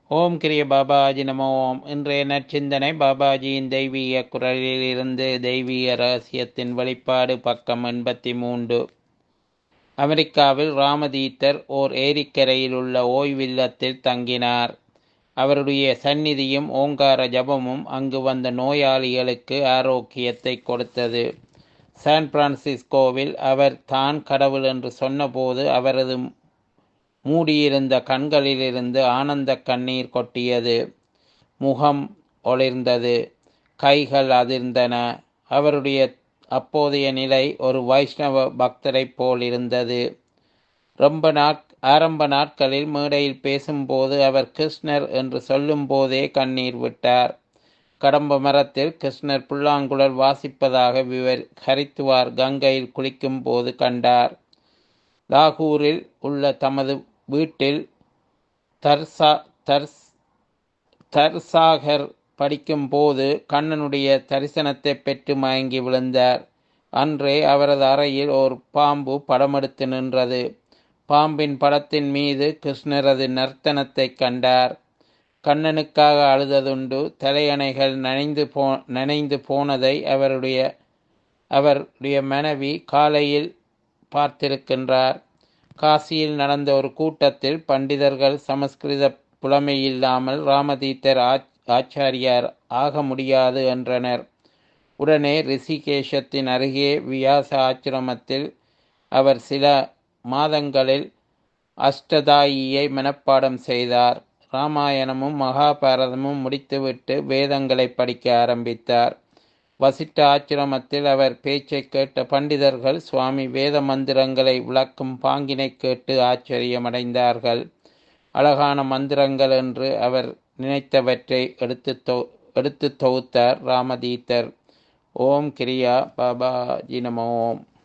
ஓம் கிரிய பாபாஜி நமோ ஓம் இன்றைய நற்சிந்தனை பாபாஜியின் தெய்வீக குரலில் இருந்து தெய்வீக ரகசியத்தின் வெளிப்பாடு பக்கம் எண்பத்தி மூன்று அமெரிக்காவில் ராமதீத்தர் ஓர் ஏரிக்கரையில் உள்ள ஓய்வில்லத்தில் தங்கினார் அவருடைய சந்நிதியும் ஓங்கார ஜபமும் அங்கு வந்த நோயாளிகளுக்கு ஆரோக்கியத்தை கொடுத்தது சான் பிரான்சிஸ்கோவில் அவர் தான் கடவுள் என்று சொன்னபோது அவரது மூடியிருந்த கண்களிலிருந்து ஆனந்த கண்ணீர் கொட்டியது முகம் ஒளிர்ந்தது கைகள் அதிர்ந்தன அவருடைய அப்போதைய நிலை ஒரு வைஷ்ணவ பக்தரைப் போல் இருந்தது ரொம்ப நாட் ஆரம்ப நாட்களில் மேடையில் பேசும்போது அவர் கிருஷ்ணர் என்று சொல்லும் போதே கண்ணீர் விட்டார் கடம்ப மரத்தில் கிருஷ்ணர் புல்லாங்குழல் வாசிப்பதாக விவர் ஹரித்துவார் கங்கையில் குளிக்கும் போது கண்டார் லாகூரில் உள்ள தமது வீட்டில் தர்சா தர்ஸ் தர்சாகர் படிக்கும்போது கண்ணனுடைய தரிசனத்தை பெற்று மயங்கி விழுந்தார் அன்றே அவரது அறையில் ஒரு பாம்பு படமெடுத்து நின்றது பாம்பின் படத்தின் மீது கிருஷ்ணரது நர்த்தனத்தை கண்டார் கண்ணனுக்காக அழுததுண்டு தலையணைகள் நனைந்து போ நனைந்து போனதை அவருடைய அவருடைய மனைவி காலையில் பார்த்திருக்கின்றார் காசியில் நடந்த ஒரு கூட்டத்தில் பண்டிதர்கள் சமஸ்கிருத புலமையில்லாமல் ராமதீத்தர் ஆச்சாரியார் ஆக முடியாது என்றனர் உடனே ரிஷிகேஷத்தின் அருகே வியாச ஆச்சிரமத்தில் அவர் சில மாதங்களில் அஷ்டதாயியை மனப்பாடம் செய்தார் ராமாயணமும் மகாபாரதமும் முடித்துவிட்டு வேதங்களை படிக்க ஆரம்பித்தார் வசிட்ட ஆச்சிரமத்தில் அவர் பேச்சை கேட்ட பண்டிதர்கள் சுவாமி வேத மந்திரங்களை விளக்கும் பாங்கினை கேட்டு ஆச்சரியமடைந்தார்கள் அழகான மந்திரங்கள் என்று அவர் நினைத்தவற்றை எடுத்து தொ எடுத்து தொகுத்தார் ராமதீத்தர் ஓம் கிரியா பாபா ஜினமோம்